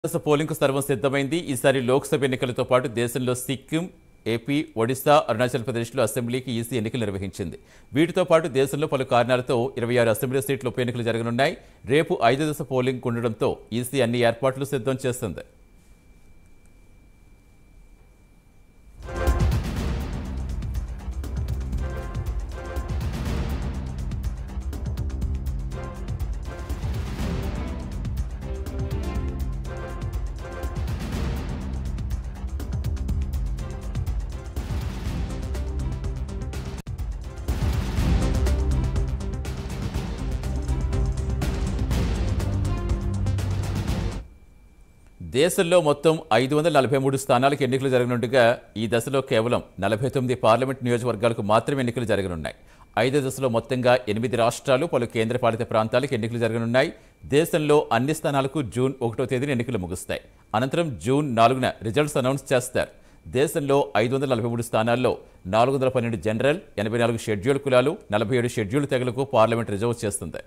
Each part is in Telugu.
దశ పోలింగ్కు సర్వం సిద్ధమైంది ఈసారి లోక్సభ ఎన్నికలతో పాటు దేశంలో సిక్కిం ఏపీ ఒడిశా అరుణాచల్ ప్రదేశ్లో అసెంబ్లీకి ఈసీ ఎన్నికలు నిర్వహించింది వీటితో పాటు దేశంలో పలు కారణాలతో ఇరవై ఆరు అసెంబ్లీ సీట్ల ఉప ఎన్నికలు జరగనున్నాయి రేపు ఐదు దశ పోలింగ్ ఉండడంతో ఈసీ అన్ని ఏర్పాట్లు సిద్ధం చేస్తుంది దేశంలో మొత్తం ఐదు వందల నలభై మూడు స్థానాలకు ఎన్నికలు జరగనుండగా ఈ దశలో కేవలం నలభై తొమ్మిది పార్లమెంట్ నియోజకవర్గాలకు మాత్రమే ఎన్నికలు జరగనున్నాయి ఐదో దశలో మొత్తంగా ఎనిమిది రాష్ట్రాలు పలు కేంద్రపాలిత ప్రాంతాలకు ఎన్నికలు జరగనున్నాయి దేశంలో అన్ని స్థానాలకు జూన్ ఒకటో తేదీన ఎన్నికలు ముగుస్తాయి అనంతరం జూన్ నాలుగున రిజల్ట్స్ అనౌన్స్ చేస్తారు దేశంలో ఐదు వందల నలభై మూడు స్థానాల్లో నాలుగు వందల పన్నెండు జనరల్ ఎనభై నాలుగు షెడ్యూల్ కులాలు నలభై ఏడు షెడ్యూల్ తెగలకు పార్లమెంట్ రిజర్వ్ చేస్తుంది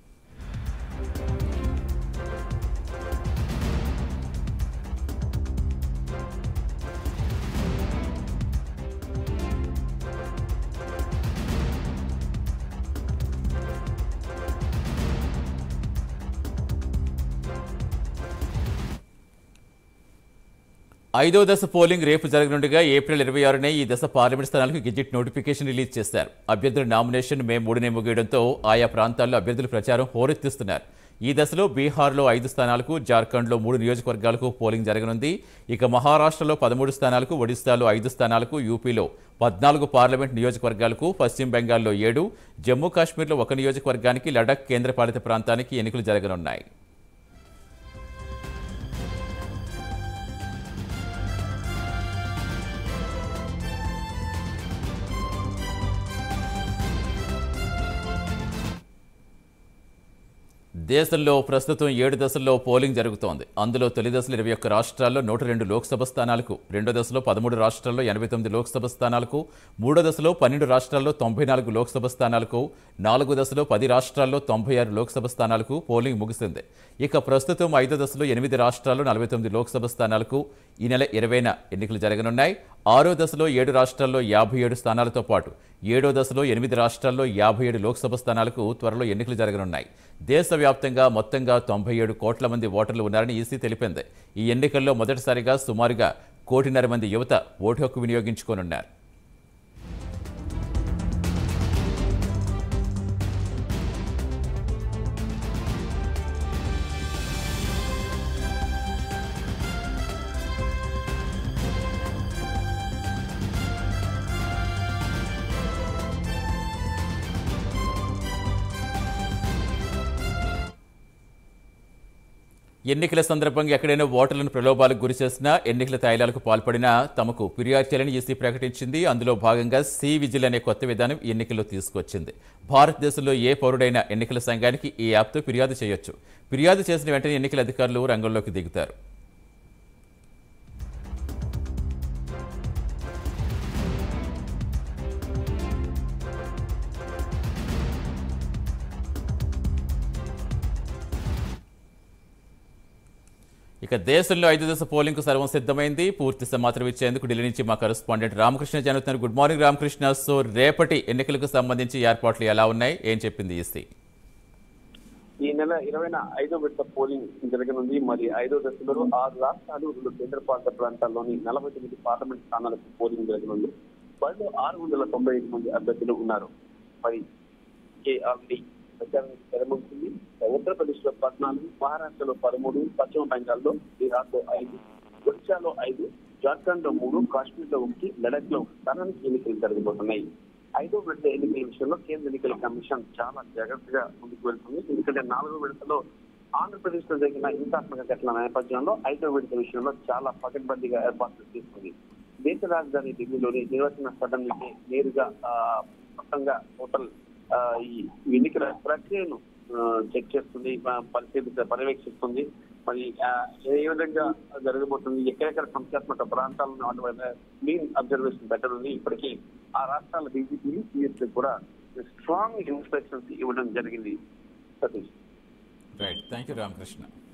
ఐదో దశ పోలింగ్ రేపు జరగనుండగా ఏప్రిల్ ఇరవై ఆరునే ఈ దశ పార్లమెంట్ స్థానాలకు గెజిట్ నోటిఫికేషన్ రిలీజ్ చేశారు అభ్యర్థుల నామినేషన్ మే మూడునే ముగియడంతో ఆయా ప్రాంతాల్లో అభ్యర్థుల ప్రచారం హోరెత్తిస్తున్నారు ఈ దశలో బీహార్లో ఐదు స్థానాలకు జార్ఖండ్లో మూడు నియోజకవర్గాలకు పోలింగ్ జరగనుంది ఇక మహారాష్ట్రలో పదమూడు స్థానాలకు ఒడిశాలో ఐదు స్థానాలకు యూపీలో పద్నాలుగు పార్లమెంట్ నియోజకవర్గాలకు పశ్చిమ బెంగాల్లో ఏడు జమ్మూ కాశ్మీర్లో ఒక నియోజకవర్గానికి లడక్ కేంద్రపాలిత ప్రాంతానికి ఎన్నికలు జరగనున్నాయి దేశంలో ప్రస్తుతం ఏడు దశల్లో పోలింగ్ జరుగుతోంది అందులో తొలి దశలో ఇరవై ఒక్క రాష్ట్రాల్లో నూట రెండు లోక్సభ స్థానాలకు రెండో దశలో పదమూడు రాష్ట్రాల్లో ఎనభై తొమ్మిది లోక్సభ స్థానాలకు మూడో దశలో పన్నెండు రాష్ట్రాల్లో తొంభై నాలుగు లోక్సభ స్థానాలకు నాలుగో దశలో పది రాష్ట్రాల్లో తొంభై ఆరు లోక్సభ స్థానాలకు పోలింగ్ ముగిసింది ఇక ప్రస్తుతం ఐదో దశలో ఎనిమిది రాష్ట్రాల్లో నలభై తొమ్మిది లోక్సభ స్థానాలకు ఈ నెల ఇరవైన ఎన్నికలు జరగనున్నాయి ఆరో దశలో ఏడు రాష్ట్రాల్లో యాభై ఏడు స్థానాలతో పాటు ఏడో దశలో ఎనిమిది రాష్ట్రాల్లో యాభై ఏడు లోక్సభ స్థానాలకు త్వరలో ఎన్నికలు జరగనున్నాయి దేశవ్యాప్తంగా మొత్తంగా తొంభై ఏడు కోట్ల మంది ఓటర్లు ఉన్నారని ఈసీ తెలిపింది ఈ ఎన్నికల్లో మొదటిసారిగా సుమారుగా కోటిన్నర మంది యువత ఓటు హక్కు వినియోగించుకోనున్నారు ఎన్నికల సందర్భంగా ఎక్కడైనా ఓటర్లను ప్రలోభాలకు గురి చేసినా ఎన్నికల తాయిలాలకు పాల్పడినా తమకు ఫిర్యాదు చేయాలని ఈసీ ప్రకటించింది అందులో భాగంగా సి విజిల్ అనే కొత్త విధానం ఈ ఎన్నికల్లో తీసుకొచ్చింది భారతదేశంలో ఏ పౌరుడైనా ఎన్నికల సంఘానికి ఈ యాప్తో ఫిర్యాదు చేయొచ్చు ఫిర్యాదు చేసిన వెంటనే ఎన్నికల అధికారులు రంగంలోకి దిగుతారు ఇక దేశంలో ఐదు దశ పోలింగ్ సర్వం సిద్ధమైంది పూర్తి సమాచారం ఇచ్చేందుకు ఢిల్లీ నుంచి మా కరెస్పాండెంట్ రామకృష్ణ జరుగుతున్నారు గుడ్ మార్నింగ్ రామకృష్ణ సో రేపటి ఎన్నికలకు సంబంధించి ఏర్పాట్లు ఎలా ఉన్నాయి ఏం చెప్పింది ఈసీ ఈ నెల ఇరవైన ఐదో విడత పోలింగ్ జరగనుంది మరి ఐదో దశలో ఆరు రాష్ట్రాలు రెండు కేంద్రపాలిత ప్రాంతాల్లోని నలభై తొమ్మిది పార్లమెంట్ స్థానాలకు పోలింగ్ జరగనుంది వాళ్ళు ఆరు వందల తొంభై ఐదు మంది అభ్యర్థులు ఉన్నారు మరి ఏ ఆల్రెడీ ప్రచారానికి తెరమవుతుంది ఉత్తరప్రదేశ్ లో పద్నాలుగు మహారాష్ట్రలో పదమూడు పశ్చిమ బెంగాల్లో బీహార్లో ఐదు ఒడిశాలో ఐదు జార్ఖండ్ లో మూడు కాశ్మీర్ లో ఒకటి లడక్ లో ఒక స్థానానికి ఎన్నికలు జరగబోతున్నాయి ఐదో విడత ఎన్నికల విషయంలో కేంద్ర ఎన్నికల కమిషన్ చాలా జాగ్రత్తగా ముందుకు వెళ్తుంది ఎందుకంటే నాలుగో విడతలో ఆంధ్రప్రదేశ్ లో జరిగిన హింసాత్మక ఘటనల నేపథ్యంలో ఐదో విడత విషయంలో చాలా పకడ్బందీగా ఏర్పాట్లు చేస్తుంది దేశ రాజధాని ఢిల్లీలోని నిర్వచన సదన్ నుంచి నేరుగా ఆ, మొత్తంగా హోటల్ ఆ, ఈ ఎన్నికల ప్రక్రియను ఆ, చెక్ చేస్తుంది ప- పరిశీలి పర్యవేక్షిస్తుంది మరి ఆ, ఏ విధంగా జరగబోతుంది ఎక్కడెక్కడ సంఖ్యాత్మక ప్రాంతాలను అటువంటి క్లీన్ అబ్జర్వేషన్ పెట్టనుంది ఇప్పటికీ ఆ రాష్ట్రాల డీజీపీ సిఎస్ కూడా స్ట్రాంగ్ ఇన్స్ట్రక్షన్స్ ఇవ్వడం జరిగింది Satish right thank you Ramakrishna